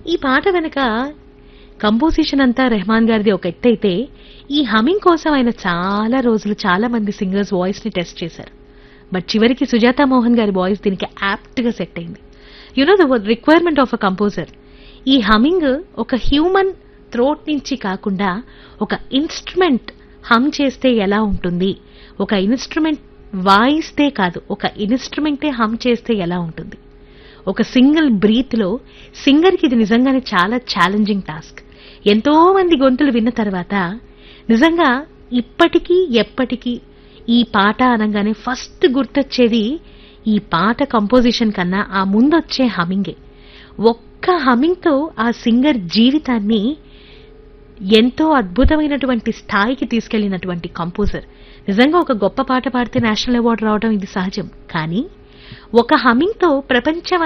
ఈ పాట వెనక కంపోజిషన్ అంతా రెహమాన్ గారిది ఒక ఎత్తైతే ఈ హమింగ్ కోసం ఆయన చాలా రోజులు చాలా మంది సింగర్స్ వాయిస్ ని టెస్ట్ చేశారు బట్ చివరికి సుజాత మోహన్ గారి వాయిస్ దీనికి యాప్ట్ గా సెట్ అయింది you know the requirement of a composer ఈ హమింగ్ ఒక హ్యూమన్ థ్రోట్ నుంచి కాకుండా ఒక ఇన్స్ట్రుమెంట్ హమ్ చేస్తే ఎలా ఉంటుంది ఒక ఇన్స్ట్రుమెంట్ వాయిస్తే కాదు ఒక ఇన్స్ట్రుమెంటే హమ్ చేస్తే ఎలా ఉంటుంది ఒక సింగిల్ బ్రీత్ లో సింగర్ కి ఇది నిజంగానే చాలా ఛాలెంజింగ్ టాస్క్ ఎంతో మంది గొంతులు విన్న తర్వాత నిజంగా ఇప్పటికీ ఎప్పటికీ ఈ పాట అనగానే ఫస్ట్ గుర్తొచ్చేది ఈ పాట కంపోజిషన్ కన్నా ఆ ముందొచ్చే హమింగే ఒక్క హమింగ్ తో ఆ సింగర్ జీవితాన్ని ఎంతో అద్భుతమైనటువంటి స్థాయికి తీసుకెళ్లినటువంటి కంపోజర్ నిజంగా ఒక గొప్ప పాట పాడితే నేషనల్ అవార్డు రావడం ఇది సహజం కానీ ఒక హమింగ్ తో ప్రపంచం